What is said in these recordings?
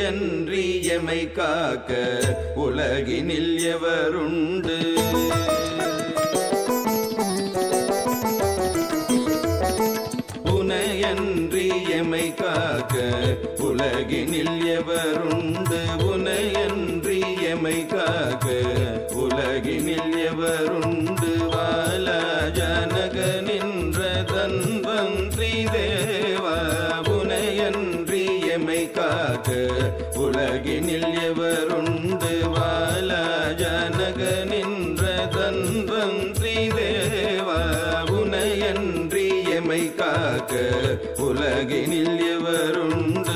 உனையன்றி எமை காக்க உலகினில் எவருண்டு உனையன்றி எமை காக்க உலகினில் எவருண்டு உனையன்றி எமை காக்க உலகினில் எவருண்டு வால ஜனக நின்ற தன்வந்திரி தேவா உனையன்றி எமை காக்க உலகினில் எவருண்டு வால ஜனக நின்ற தன்வந்திரி தேவா உனையன்றி எமை காக்க உலகினில் எவருண்டு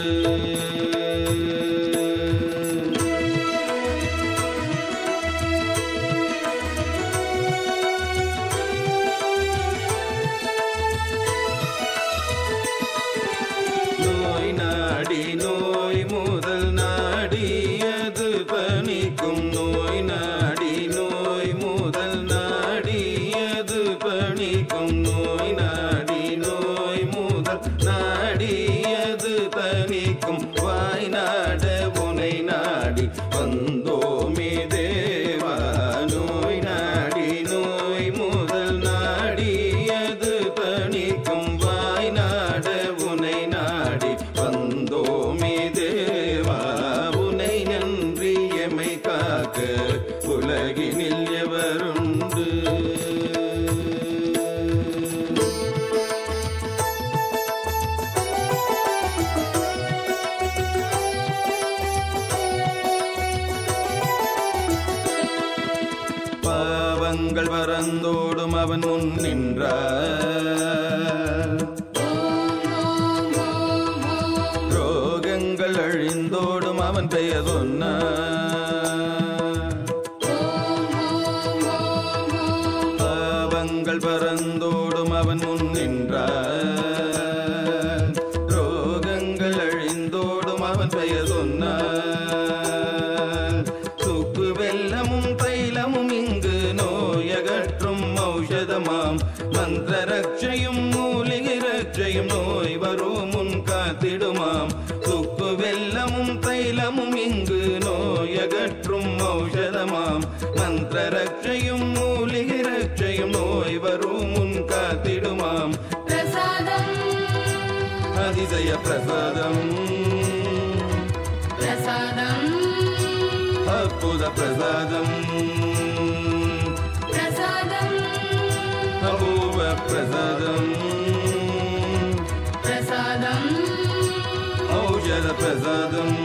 நோய் நாடி நோய் முதல் நாடியது பணிக்கும் நோய் நாடி நோய் முதல் நாடியது பணிக்கும் நோய் நாடி நோய் முதல் நாடியது பணிக்கும் வாய் நாட உனை நாடி வந்தோமே தேவா நோய் நாடி நோய் முதல் நாடியது பணிக்கும் வாய் நாட உனை நாடி வந்தோமே தேவா உனை நன்றி எமை காக்க உலகினில் எவருண்டு பாவங்கள் பறந்தோடும் அவன் முன் நின்றார் ரோகங்கள் அழிந்தோடும் அவன் பெயர் சொன்னார் பாவங்கள் பறந்தோடும் அவன் முன் நின்றார் ரோகங்கள் அழிந்தோடும் அவன் பெயர் சொன்னார் சுக்கு வெல்லமும் தைலமும் இங்கு நோயகற்றும் ஔஷதமாம் மந்திர ரட்சையும் மூலிகை ரட்சையும் நோய் வரும் முன் காத்திடுமாம் சுக்கு வெல்லமும் தைலமும் இங்கு நோயகற்றும் ஔஷதமாம் மந்திர ரட்சையும் மூலிகை ரட்சையும் நோய் வரும் முன் காத்திடுமாம் பிரசாதம் அதிசய பிரசாதம் பிரசாதம் அற்புத பிரசாதம் பிரசாதம் அபூர்வ பிரசாதம் பிரசாதம் ஔஷத பிரசாதம்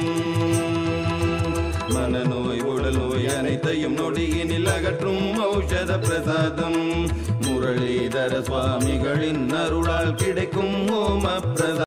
மனநோய் உடல் நோய் அனைத்தையும் நொடியினில் அகற்றும் ஔஷத பிரசாதம் முரளிதர சுவாமிகளின் அருளால் கிடைக்கும் ஓம பிரசாதம்